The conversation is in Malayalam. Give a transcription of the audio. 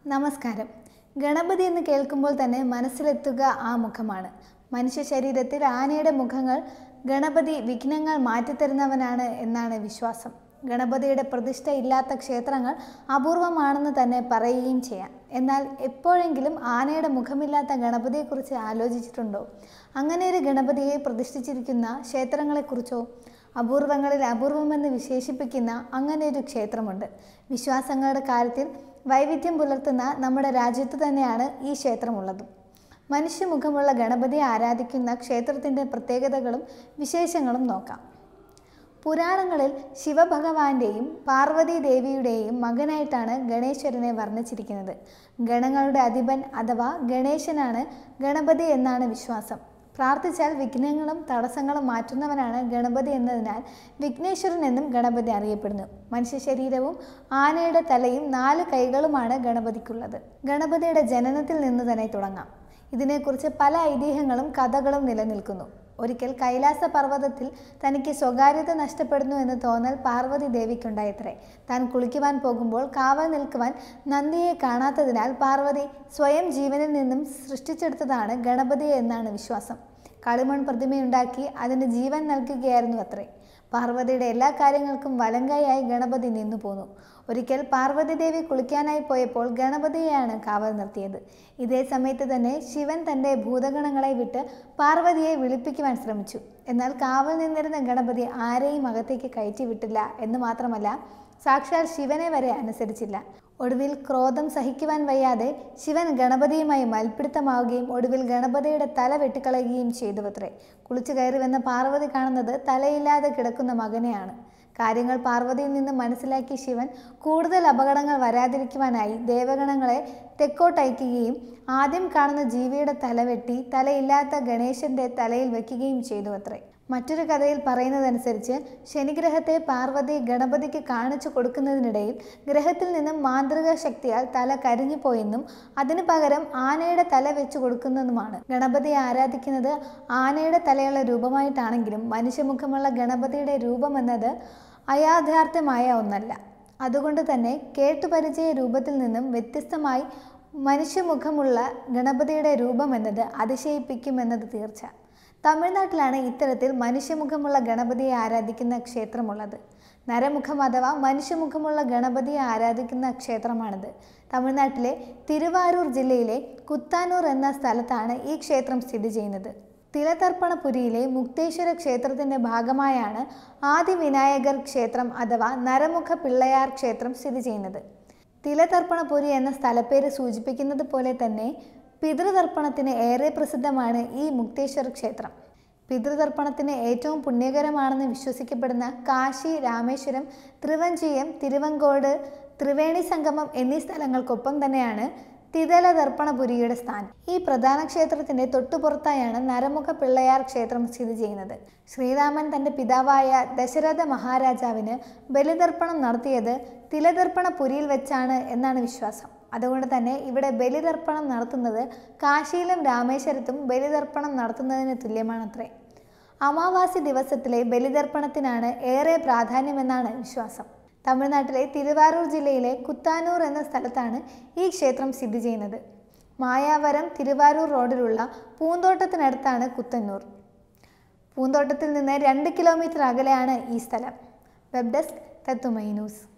നമസ്കാരം ഗണപതി എന്ന് കേൾക്കുമ്പോൾ തന്നെ മനസ്സിലെത്തുക ആ മുഖമാണ് മനുഷ്യ ശരീരത്തിൽ ആനയുടെ മുഖങ്ങൾ ഗണപതി വിഘ്നങ്ങൾ മാറ്റിത്തരുന്നവനാണ് എന്നാണ് വിശ്വാസം ഗണപതിയുടെ പ്രതിഷ്ഠ ഇല്ലാത്ത ക്ഷേത്രങ്ങൾ അപൂർവമാണെന്ന് തന്നെ പറയുകയും ചെയ്യാം എന്നാൽ എപ്പോഴെങ്കിലും ആനയുടെ മുഖമില്ലാത്ത ഗണപതിയെക്കുറിച്ച് ആലോചിച്ചിട്ടുണ്ടോ അങ്ങനെ ഒരു ഗണപതിയെ പ്രതിഷ്ഠിച്ചിരിക്കുന്ന ക്ഷേത്രങ്ങളെക്കുറിച്ചോ അപൂർവങ്ങളിൽ അപൂർവമെന്ന് വിശേഷിപ്പിക്കുന്ന അങ്ങനെ ഒരു ക്ഷേത്രമുണ്ട് വിശ്വാസങ്ങളുടെ കാര്യത്തിൽ വൈവിധ്യം പുലർത്തുന്ന നമ്മുടെ രാജ്യത്ത് തന്നെയാണ് ഈ ക്ഷേത്രമുള്ളതും മനുഷ്യമുഖമുള്ള ഗണപതിയെ ആരാധിക്കുന്ന ക്ഷേത്രത്തിൻ്റെ പ്രത്യേകതകളും വിശേഷങ്ങളും നോക്കാം പുരാണങ്ങളിൽ ശിവഭഗവാന്റെയും പാർവതി ദേവിയുടെയും മകനായിട്ടാണ് ഗണേശ്വരനെ വർണ്ണിച്ചിരിക്കുന്നത് ഗണങ്ങളുടെ അധിപൻ അഥവാ ഗണേശനാണ് ഗണപതി എന്നാണ് വിശ്വാസം പ്രാർത്ഥിച്ചാൽ വിഘ്നങ്ങളും തടസ്സങ്ങളും മാറ്റുന്നവനാണ് ഗണപതി എന്നതിനാൽ വിഘ്നേശ്വരൻ എന്നും ഗണപതി അറിയപ്പെടുന്നു മനുഷ്യ ശരീരവും ആനയുടെ തലയും നാല് കൈകളുമാണ് ഗണപതിക്കുള്ളത് ഗണപതിയുടെ ജനനത്തിൽ നിന്ന് തന്നെ തുടങ്ങാം ഇതിനെക്കുറിച്ച് പല ഐതിഹ്യങ്ങളും കഥകളും നിലനിൽക്കുന്നു ഒരിക്കൽ കൈലാസ പർവ്വതത്തിൽ തനിക്ക് സ്വകാര്യത നഷ്ടപ്പെടുന്നു എന്ന് തോന്നൽ പാർവതി ദേവിക്കുണ്ടായത്രേ താൻ കുളിക്കുവാൻ പോകുമ്പോൾ കാവൽ നിൽക്കുവാൻ നന്ദിയെ കാണാത്തതിനാൽ പാർവതി സ്വയം ജീവനിൽ നിന്നും സൃഷ്ടിച്ചെടുത്തതാണ് ഗണപതി എന്നാണ് വിശ്വാസം കളിമൺ പ്രതിമയുണ്ടാക്കി അതിന് ജീവൻ നൽകുകയായിരുന്നു അത്രേ പാർവതിയുടെ എല്ലാ കാര്യങ്ങൾക്കും വലങ്കായായി ഗണപതി നിന്നു പോന്നു ഒരിക്കൽ പാർവതി ദേവി കുളിക്കാനായി പോയപ്പോൾ ഗണപതിയെയാണ് കാവൽ നിർത്തിയത് ഇതേ സമയത്ത് തന്നെ ശിവൻ തൻ്റെ ഭൂതഗണങ്ങളെ വിട്ട് പാർവതിയെ വിളിപ്പിക്കുവാൻ ശ്രമിച്ചു എന്നാൽ കാവൽ നിന്നിരുന്ന ഗണപതി ആരെയും അകത്തേക്ക് കയറ്റി വിട്ടില്ല എന്ന് മാത്രമല്ല സാക്ഷാൽ ശിവനെ വരെ അനുസരിച്ചില്ല ഒടുവിൽ ക്രോധം സഹിക്കുവാൻ വയ്യാതെ ശിവൻ ഗണപതിയുമായി മൽപ്പിടുത്തമാവുകയും ഒടുവിൽ ഗണപതിയുടെ തല വെട്ടിക്കളയുകയും ചെയ്തുവത്രേ കുളിച്ചു കയറി വന്ന പാർവതി കാണുന്നത് തലയില്ലാതെ കിടക്കുന്ന മകനെയാണ് കാര്യങ്ങൾ പാർവതിയിൽ നിന്ന് മനസ്സിലാക്കിയ ശിവൻ കൂടുതൽ അപകടങ്ങൾ വരാതിരിക്കുവാനായി ദേവഗണങ്ങളെ തെക്കോട്ടയക്കുകയും ആദ്യം കാണുന്ന ജീവിയുടെ തല വെട്ടി തലയില്ലാത്ത ഗണേശന്റെ തലയിൽ വയ്ക്കുകയും ചെയ്തു അത്രേ മറ്റൊരു കഥയിൽ പറയുന്നതനുസരിച്ച് ശനിഗ്രഹത്തെ പാർവതി ഗണപതിക്ക് കാണിച്ചു കൊടുക്കുന്നതിനിടയിൽ ഗ്രഹത്തിൽ നിന്നും മാന്ത്രിക ശക്തിയാൽ തല കരിഞ്ഞുപോയെന്നും അതിനു പകരം ആനയുടെ തല വെച്ചു കൊടുക്കുന്നതുമാണ് ഗണപതിയെ ആരാധിക്കുന്നത് ആനയുടെ തലയുള്ള രൂപമായിട്ടാണെങ്കിലും മനുഷ്യമുഖമുള്ള ഗണപതിയുടെ രൂപമെന്നത് അയാഥാർത്ഥ്യമായ ഒന്നല്ല അതുകൊണ്ട് തന്നെ കേട്ടുപരിചയ രൂപത്തിൽ നിന്നും വ്യത്യസ്തമായി മനുഷ്യമുഖമുള്ള ഗണപതിയുടെ രൂപമെന്നത് അതിശയിപ്പിക്കുമെന്നത് തീർച്ച തമിഴ്നാട്ടിലാണ് ഇത്തരത്തിൽ മനുഷ്യമുഖമുള്ള ഗണപതിയെ ആരാധിക്കുന്ന ക്ഷേത്രമുള്ളത് നരമുഖം അഥവാ മനുഷ്യമുഖമുള്ള ഗണപതിയെ ആരാധിക്കുന്ന ക്ഷേത്രമാണിത് തമിഴ്നാട്ടിലെ തിരുവാരൂർ ജില്ലയിലെ കുത്താനൂർ എന്ന സ്ഥലത്താണ് ഈ ക്ഷേത്രം സ്ഥിതി ചെയ്യുന്നത് തിലതർപ്പണപുരിയിലെ മുക്തേശ്വര ക്ഷേത്രത്തിൻ്റെ ഭാഗമായാണ് ആദിവിനായകർ ക്ഷേത്രം അഥവാ നരമുഖ പിള്ളയാർ ക്ഷേത്രം സ്ഥിതി ചെയ്യുന്നത് തിലതർപ്പണപുരി എന്ന സ്ഥലപ്പേര് സൂചിപ്പിക്കുന്നത് പോലെ തന്നെ പിതൃതർപ്പണത്തിന് ഏറെ പ്രസിദ്ധമാണ് ഈ മുക്തേശ്വര ക്ഷേത്രം പിതൃതർപ്പണത്തിന് ഏറ്റവും പുണ്യകരമാണെന്ന് വിശ്വസിക്കപ്പെടുന്ന കാശി രാമേശ്വരം ത്രിവഞ്ചിയം തിരുവങ്കോട് ത്രിവേണി സംഗമം എന്നീ സ്ഥലങ്ങൾക്കൊപ്പം തന്നെയാണ് തിതല ദർപ്പണപുരിയുടെ സ്ഥാനം ഈ പ്രധാന ക്ഷേത്രത്തിന്റെ തൊട്ടുപുറത്തായാണ് നരമുഖ പിള്ളയാർ ക്ഷേത്രം സ്ഥിതി ചെയ്യുന്നത് ശ്രീരാമൻ തന്റെ പിതാവായ ദശരഥ മഹാരാജാവിന് ബലിതർപ്പണം നടത്തിയത് തിലതർപ്പണപുരിയിൽ വെച്ചാണ് എന്നാണ് വിശ്വാസം അതുകൊണ്ട് തന്നെ ഇവിടെ ബലിതർപ്പണം നടത്തുന്നത് കാശിയിലും രാമേശ്വരത്തും ബലിതർപ്പണം നടത്തുന്നതിന് തുല്യമാണത്രേ അമാവാസി ദിവസത്തിലെ ബലിതർപ്പണത്തിനാണ് ഏറെ പ്രാധാന്യമെന്നാണ് വിശ്വാസം തമിഴ്നാട്ടിലെ തിരുവാരൂർ ജില്ലയിലെ കുത്താനൂർ എന്ന സ്ഥലത്താണ് ഈ ക്ഷേത്രം സ്ഥിതി ചെയ്യുന്നത് മായാവരം തിരുവാരൂർ റോഡിലുള്ള പൂന്തോട്ടത്തിനടുത്താണ് കുത്തന്നൂർ പൂന്തോട്ടത്തിൽ നിന്ന് രണ്ട് കിലോമീറ്റർ അകലെയാണ് ഈ സ്ഥലം വെബ് ഡെസ്ക് തത്തുമൈ ന്യൂസ്